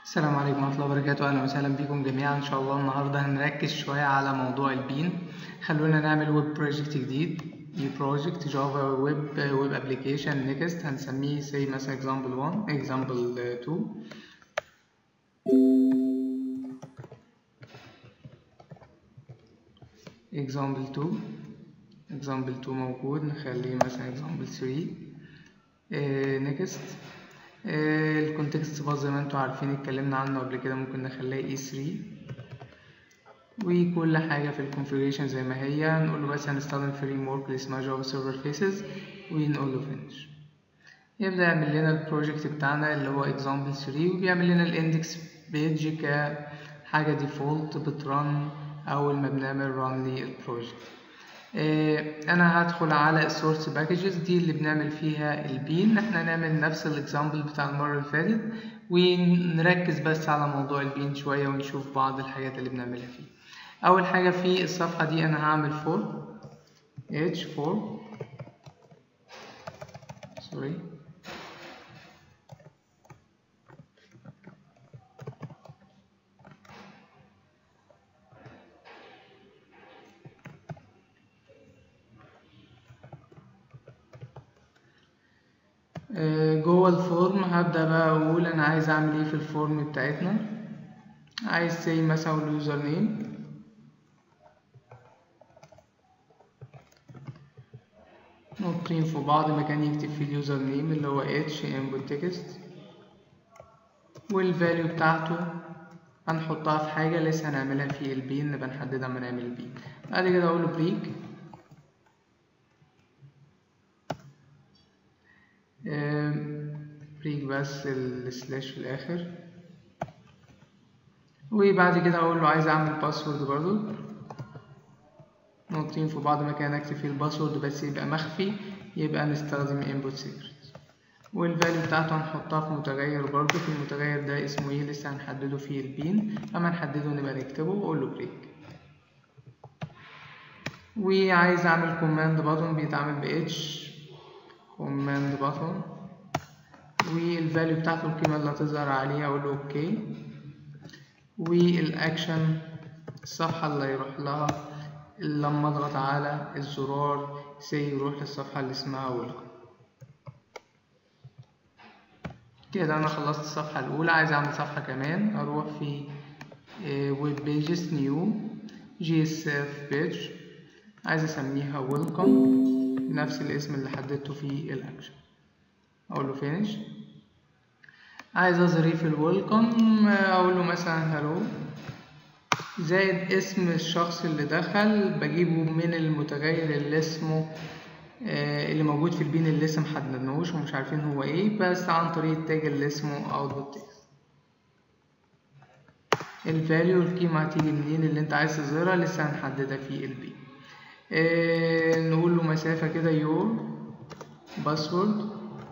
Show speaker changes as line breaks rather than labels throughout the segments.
السلام عليكم ورحمة الله وبركاته أهلا وسهلا بكم جميعا إن شاء الله النهاردة هنركز شوية على موضوع البين خلونا نعمل ويب بروجكت جديد نيو بروجكت جافا ويب ويب ابلكيشن نيكست هنسميه سي مثلا اكزامبل 1 اكزامبل 2 اكزامبل 2 اكزامبل 2 موجود نخليه مثلا اكزامبل 3 نيكست الكونتكست باص زي ما انتوا عارفين اتكلمنا عنه قبل كده ممكن نخليه اي 3 وكل حاجة في الكونفيجريشن زي ما هي نقول له بس هنستخدم فريم ورك اللي اسمها جافا سيرفر فيسز ونقول له فينش يبدأ يعمل لنا البروجكت بتاعنا اللي هو example 3 وبيعمل لنا الاندكس بيج كحاجة ديفولت بترن أول ما بنعمل ران للبروجكت انا هدخل على السورس باكجز دي اللي بنعمل فيها البين احنا نعمل نفس الاكزامبل بتاع المره اللي فاتت ونركز بس على موضوع البين شويه ونشوف بعض الحاجات اللي بنعملها فيه اول حاجه في الصفحه دي انا هعمل فور h 4 سوري جوه الفورم هبدأ بقى أقول أنا عايز أعمل إيه في الفورم بتاعتنا عايز سي مثلا اليوزر نيم نقطتين في بعض مكان يكتب فيه اليوزر نيم اللي هو h input text والفاليو بتاعته هنحطها في حاجة لسه هنعملها في البين نبقى نحددها اما نعمل البين بعد كده أقول له بريك بريك بس السلاش في الاخر وبعد كده اقول له عايز اعمل باسورد برضو نقطتين في بعض مكان اكتب فيه الباسورد بس يبقى مخفي يبقى نستخدم input secret والفاليو بتاعته هنحطها في متغير برضو في المتغير ده اسمه ايه لسه هنحدده فيه البين اما نحدده نبقى نكتبه واقول له بريك وعايز اعمل كوماند باتون بيتعمل ب h كوماند باتون والفاليو بتاعته القيمة اللي هتظهر عليها أقول له أوكي والأكشن الصفحة اللي هيروح لها لما أضغط على الزرار سي يروح للصفحة اللي اسمها ويلكم كده أنا خلصت الصفحة الأولى عايز أعمل صفحة كمان أروح في ويب بيجز نيو جي اس اف بيج عايز أسميها ويلكم بنفس الاسم اللي حددته في الاكشن اقول له فينيش عايز اظهر ايه في الويلكم اقول له مثلا هلو زائد اسم الشخص اللي دخل بجيبه من المتغير اللي اسمه اللي موجود في البين اللي لسه محددناهوش ومش عارفين هو ايه بس عن طريق التاج اللي اسمه output text الفاليو القيمة هتيجي منين اللي انت عايز تظهرها لسه هنحددها في البين إيه نقول له مسافة كده يور باسورد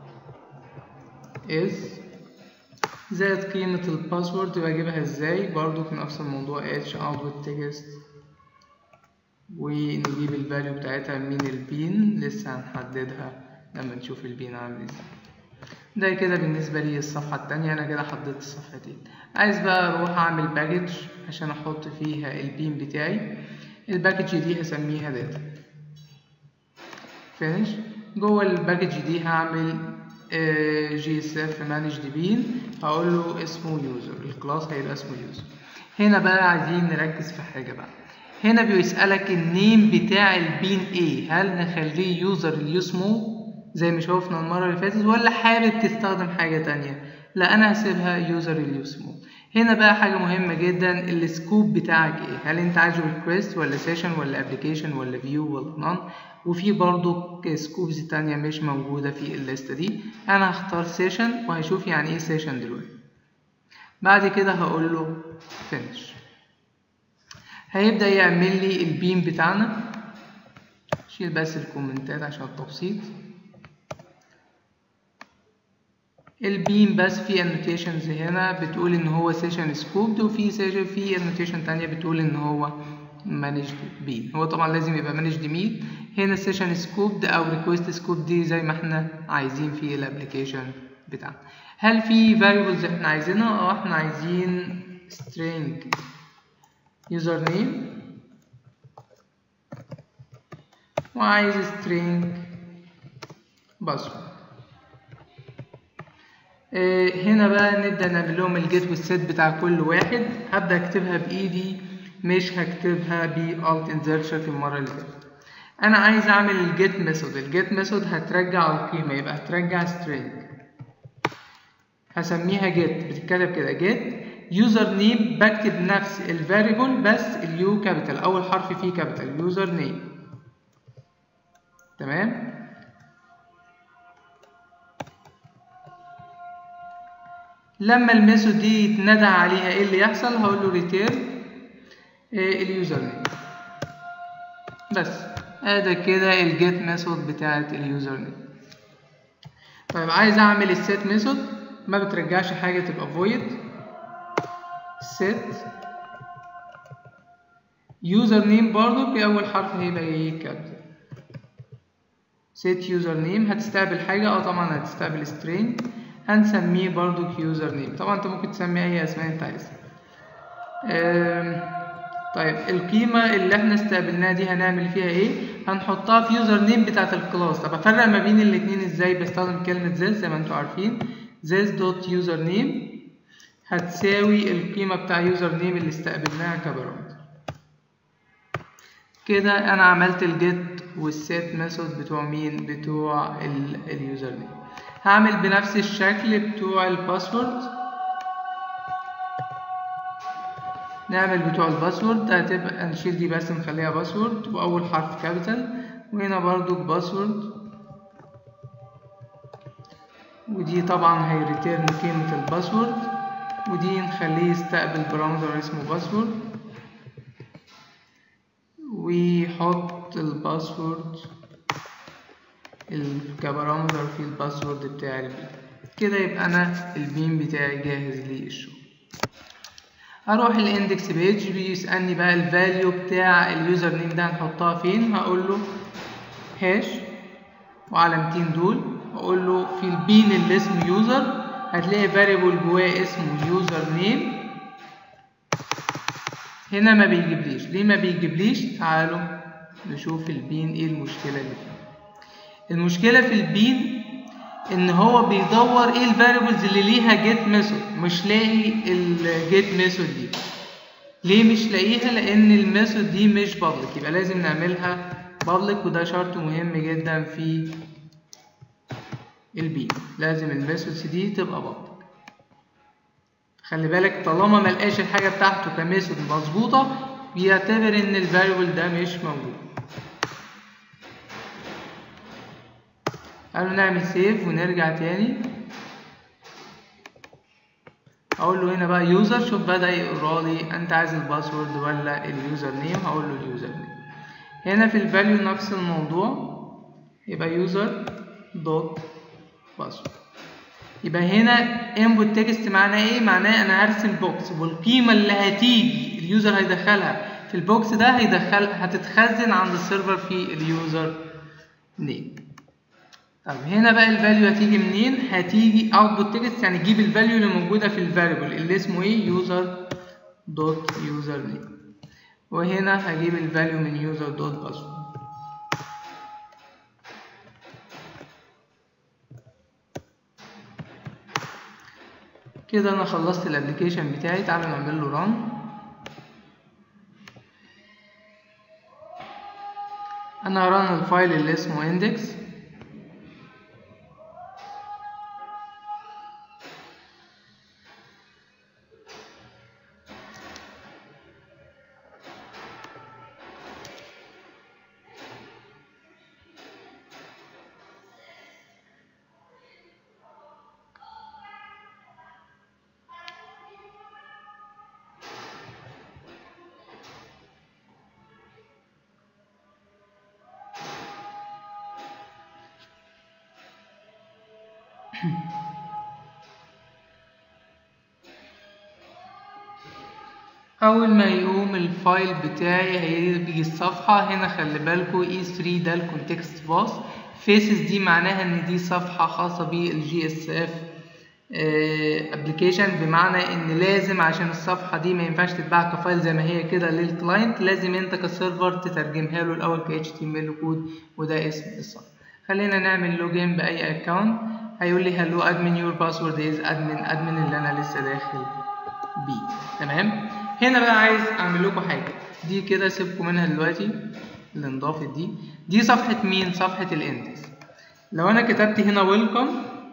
is زائد قيمة الباسورد بجيبها ازاي برضو في نفس الموضوع h output text ونجيب الفاليو بتاعتها من البين لسه هنحددها لما نشوف البين عامل ازاي ده كده بالنسبة لي الصفحة التانية أنا كده حددت الصفحتين عايز بقى أروح أعمل باكج عشان أحط فيها البين بتاعي الباكج دي هسميها داتا فينش جوه الباكج دي هعمل جي اس اف مانج بين هقول له اسمه يوزر الكلاس هيبقى اسمه يوزر هنا بقى عايزين نركز في حاجه بقى هنا بيسألك النيم بتاع البين ايه هل نخليه يوزر اليوسمو زي ما شوفنا المرة اللي فاتت ولا حابب تستخدم حاجة تانية لا انا هسيبها يوزر اليوسمو هنا بقى حاجة مهمة جدا السكوب بتاعك ايه هل انت عايزه ريكوست ولا سيشن ولا ابلكيشن ولا فيو ولا نون وفي برضو سكوبز تانية مش موجودة في الليستة دي انا هختار سيشن وهشوف يعني ايه سيشن دلوقتي بعد كده هقول له فينش هيبدأ يعمل لي البيم بتاعنا شيل بس الكومنتات عشان التبسيط البيم بس في انوتيشنز هنا بتقول ان هو سيشن سكوبد وفي سيشن في انوتيشن تانية بتقول ان هو مانجد بين هو طبعا لازم يبقى مانجد مين هنا سيشن سكوبد او ريكوست سكوب دي زي ما احنا عايزين في الابلكيشن بتاعنا هل في variables احنا عايزينها اه احنا عايزين string username وعايز string password آه، هنا بقى نبدأ نعمل لهم الجيت والسيت بتاع كل واحد هبدأ اكتبها بإيدي مش هكتبها بالت انزرشن المرة اللي فاتت أنا عايز أعمل الجيت ميثود الجيت ميثود هترجع القيمة يبقى هترجع string هسميها جيت بتتكتب كده جيت يوزر نيم بكتب نفس الفاريبل بس اليو كابيتال أول حرف فيه كابيتال يوزر نيم تمام لما الميثود دي يتندى عليها ايه اللي يحصل هقول له ريتيرن اليوزر نيم بس ادي كده الجيت ميثود بتاعت اليوزر نيم طيب عايز اعمل السيت ميثود ما بترجعش حاجه تبقى void set يوزر نيم برضو بأول حرف هيبقى ايه كابيتال set يوزر نيم هتستقبل حاجة اه طبعا هتستقبل string هنسميه برضو يوزر نيم طبعا انت ممكن تسمي اي اسماء انت عايزها طيب القيمة اللي احنا استقبلناها دي هنعمل فيها ايه هنحطها في يوزر نيم بتاعت الكلاس طب افرق ما بين الاتنين ازاي بستخدم كلمة this زي ما انتوا عارفين this dot user name هتساوي القيمة بتاع يوزر نيم اللي استقبلناها كبارامتر كده انا عملت الجيت والسيت ميثود بتوع مين بتوع اليوزر نيم هعمل بنفس الشكل بتوع الباسورد نعمل بتوع الباسورد هتبقى نشيل دي بس نخليها باسورد واول حرف كابيتال وهنا برضو باسورد ودي طبعا هيريتيرن قيمة الباسورد ودي نخليه يستقبل بارامتر اسمه باسورد ويحط الباسورد كبارامتر في الباسورد بتاع البيم كده يبقى انا البيم بتاعي جاهز للشغل هروح الاندكس بيج بيسألني بقى الفاليو بتاع اليوزر نيم ده هنحطها فين هقول له هاش وعلامتين دول اقول له في البين اللي اسمه يوزر هتلاقي فاريبل جواه اسمه يوزر نيم هنا ما بيجيبليش ليه ما بيجيبليش تعالوا نشوف البين ايه المشكله اللي فيه المشكله في البين ان هو بيدور ايه الفاريبلز اللي ليها جيت ميثود مش لاقي الجيت ميثود دي ليه مش لاقيها لان الميثود دي مش بابليك يبقى لازم نعملها بابليك وده شرط مهم جدا في البي لازم الميثودز دي تبقى بابليك خلي بالك طالما ما لقاش الحاجه بتاعته كميثود مظبوطه بيعتبر ان الفاريبل ده مش موجود قالوا نعمل سيف ونرجع تاني اقول له هنا بقى يوزر شوف بدا يقرا لي انت عايز الباسورد ولا اليوزر نيم هقول له اليوزر نيم هنا في الفاليو نفس الموضوع يبقى يوزر دوت باسورد يبقى هنا input text معناه ايه معناه انا هرسم بوكس والقيمه اللي هتيجي اليوزر هيدخلها في البوكس ده هيدخل هتتخزن عند السيرفر في اليوزر نيم طب هنا بقى الفاليو هتيجي منين هتيجي output text يعني تجيب الفاليو اللي موجوده في الفاريبل اللي اسمه ايه يوزر دوت يوزر نيم وهنا هجيب الفاليو من يوزر دوت باسورد كده انا خلصت الابلكيشن بتاعي تعالوا نعمل له ران انا ران الفايل اللي اسمه index اول ما يقوم الفايل بتاعي هيجي الصفحه هنا خلي بالكوا اي 3 ده الكونتكست باص فيسز دي معناها ان دي صفحه خاصه بالجي اس اف ابلكيشن بمعنى ان لازم عشان الصفحه دي ما ينفعش تتباع كفايل زي ما هي كده للكلاينت لازم انت كسيرفر تترجمها له الاول ك HTML كود وده اسم الصفحه خلينا نعمل لوجين باي اكونت هيقول لي هلو ادمن يور باسورد از ادمن ادمن اللي انا لسه داخل بيه تمام هنا بقى عايز اعمل لكم حاجه دي كده سيبكم منها دلوقتي اللي انضافت دي دي صفحه مين صفحه الاندكس لو انا كتبت هنا ويلكم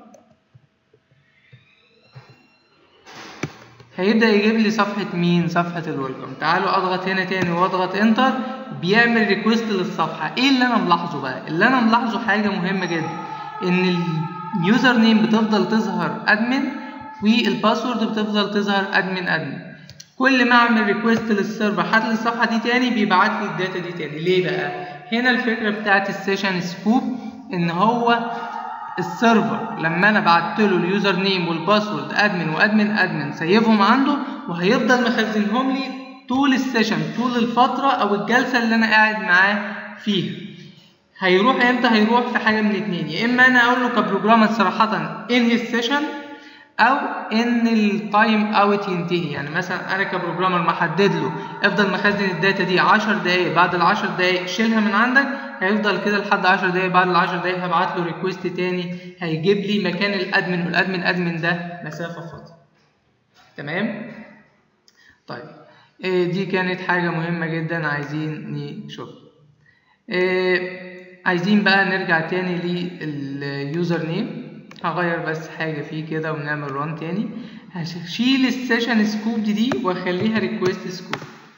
هيبدأ يجيب لي صفحة مين؟ صفحة الويلكم، تعالوا اضغط هنا تاني واضغط انتر بيعمل ريكوست للصفحة، ايه اللي انا ملاحظه بقى؟ اللي انا ملاحظه حاجة مهمة جدا ان اليوزر نيم بتفضل تظهر ادمن والباسورد بتفضل تظهر ادمن ادمن. كل ما اعمل ريكوست للسيرفر هات لي الصفحة دي تاني بيبعت لي الداتا دي تاني، ليه بقى؟ هنا الفكرة بتاعت السيشن سكوب ان هو السيرفر لما انا بعت له اليوزر نيم والباسورد ادمن وادمن ادمن سيفهم عنده وهيفضل مخزنهم لي طول السيشن طول الفتره او الجلسه اللي انا قاعد معاه فيها هيروح امتى هيروح في حاجه من اتنين يا اما انا اقول له كبروجرامر صراحه انهي السيشن او ان التايم اوت ينتهي يعني مثلا انا كبروجرامر محدد له افضل مخزن الداتا دي 10 دقايق بعد ال 10 دقايق شيلها من عندك هيفضل كده لحد 10 دقايق بعد ال 10 دقايق هبعت له ريكوست تاني هيجيب لي مكان الادمن والادمن ادمن ده مسافه فاضيه تمام طيب إيه دي كانت حاجه مهمه جدا عايزين نشوفها إيه عايزين بقى نرجع تاني لليوزر نيم هغير بس حاجة فيه كده ونعمل ران تاني هشيل السيشن سكوب دي, دي واخليها ريكوست سكوب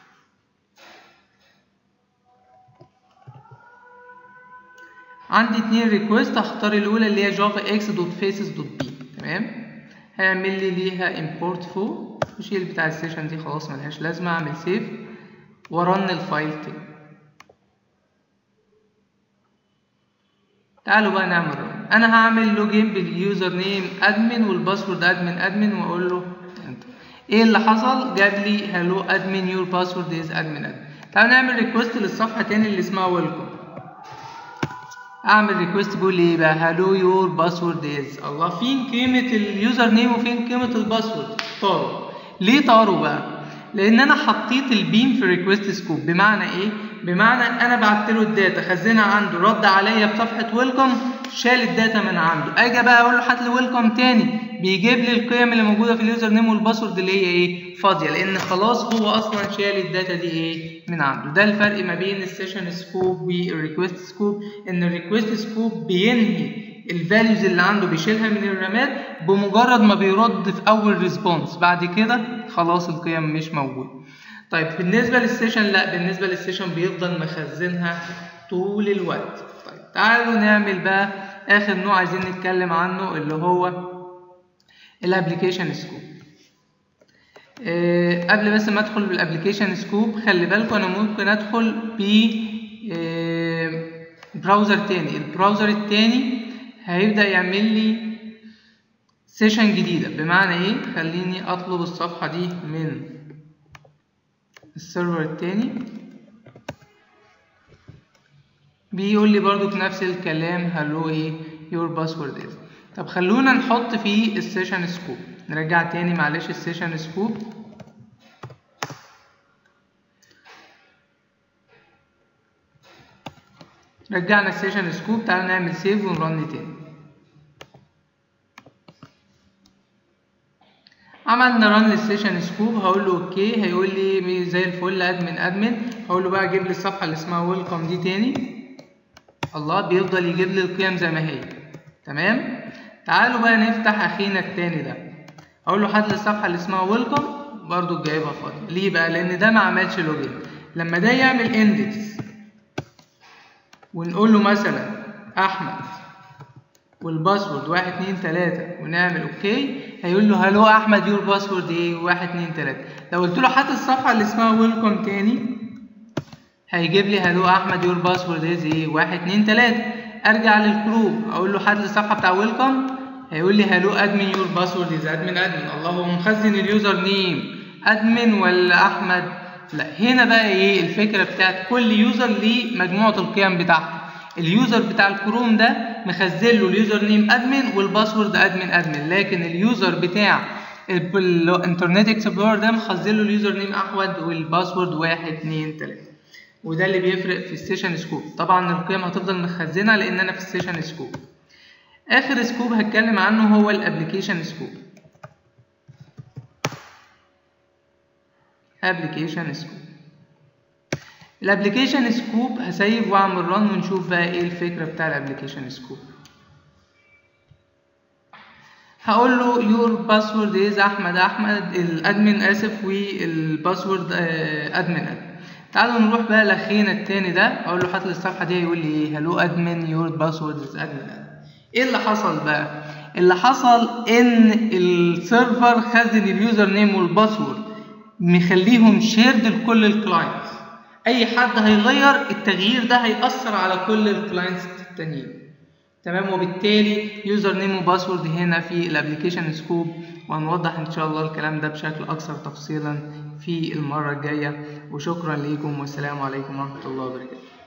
عندي اتنين ريكوست هختار الاولى اللي هي جافا اكس دوت فيسز دوت بي تمام هيعمل لي ليها امبورت فوق وشيل بتاع السيشن دي خلاص ملهاش لازمة اعمل سيف ورن الفايل تاني تعالوا بقى نعمل رن انا هعمل لوجين باليوزر نيم ادمن والباسورد ادمن ادمن واقول له انتر ايه اللي حصل جاب لي هلو ادمن يور باسورد از ادمن ادمن تعالوا نعمل ريكوست للصفحه تاني اللي اسمها ويلكم اعمل ريكوست بيقول لي ايه بقى هلو يور باسورد از الله فين قيمه اليوزر نيم وفين قيمه الباسورد طاروا ليه طاروا بقى لان انا حطيت البيم في ريكوست سكوب بمعنى ايه بمعنى انا بعت له الداتا خزنها عنده رد عليا بصفحه ويلكم شال الداتا من عنده اجي بقى اقول له هات لي ويلكم تاني بيجيب لي القيم اللي موجوده في اليوزر نيم والباسورد اللي هي ايه فاضيه لان خلاص هو اصلا شال الداتا دي ايه من عنده ده الفرق ما بين السيشن سكوب والريكوست سكوب ان الريكوست سكوب بينهي الفاليوز اللي عنده بيشيلها من الرامات بمجرد ما بيرد في اول ريسبونس بعد كده خلاص القيم مش موجوده طيب بالنسبه للسيشن لا بالنسبه للسيشن بيفضل مخزنها طول الوقت طيب تعالوا نعمل بقى اخر نوع عايزين نتكلم عنه اللي هو الابلكيشن سكوب أه قبل بس ما ادخل بالابلكيشن سكوب خلي بالكم انا ممكن ادخل ب أه براوزر تاني البراوزر التاني هيبدا يعمل لي سيشن جديده بمعنى ايه خليني اطلب الصفحه دي من السيرفر التاني بيقول لي برضو في نفس الكلام هلو ايه يور باسورد از طب خلونا نحط فيه السيشن سكوب نرجع تاني معلش السيشن سكوب رجعنا السيشن سكوب تعالى نعمل سيف ونرن تاني عملنا ران للسيشن سكوب هقول له اوكي هيقول لي زي الفل ادمن ادمن هقول له بقى جيب لي الصفحه اللي اسمها ويلكم دي تاني الله بيفضل يجيب لي القيم زي ما هي تمام تعالوا بقى نفتح اخينا التاني ده اقول له هات لي الصفحه اللي اسمها ويلكم برضو جايبها فاضيه ليه بقى لان ده ما عملش لوجين لما ده يعمل اندكس ونقول له مثلا احمد والباسورد واحد اتنين تلاتة ونعمل اوكي هيقول له هلو احمد يور باسورد ايه واحد اتنين تلاتة لو قلت له هات الصفحة اللي اسمها ويلكم تاني هيجيب لي هلو احمد يور باسورد از ايه واحد اتنين تلاتة ارجع للكروب اقول له هات لي الصفحة بتاع ويلكم هيقول لي هلو ادمن يور باسورد از ادمن ادمن الله هو مخزن اليوزر نيم ادمن ولا احمد لا هنا بقى ايه الفكرة بتاعت كل يوزر ليه مجموعة القيم بتاعته اليوزر بتاع الكروم ده مخزن له اليوزر نيم ادمن والباسورد ادمن ادمن لكن اليوزر بتاع الانترنت اكسبلورر ده مخزن له اليوزر نيم احمد والباسورد 1 2 3 وده اللي بيفرق في السيشن سكوب طبعا القيم هتفضل مخزنه لان انا في السيشن سكوب اخر سكوب هتكلم عنه هو الابلكيشن سكوب ابلكيشن سكوب الابلكيشن سكوب هسيب واعمل ران ونشوف بقى ايه الفكره بتاع الابلكيشن سكوب هقول له يور باسورد از احمد احمد الادمن اسف والباسورد ادمن ادمن تعالوا نروح بقى لاخينا التاني ده اقول له هات لي الصفحه دي يقول لي ايه هلو ادمن يور باسورد از ادمن ايه اللي حصل بقى اللي حصل ان السيرفر خزن اليوزر نيم والباسورد مخليهم شيرد لكل الكلاينتس اي حد هيغير التغيير ده هيأثر على كل الكلاينتس التانيين تمام وبالتالي يوزر نيم وباسورد هنا في الابلكيشن سكوب وهنوضح ان شاء الله الكلام ده بشكل اكثر تفصيلا في المره الجايه وشكرا ليكم والسلام عليكم ورحمه الله وبركاته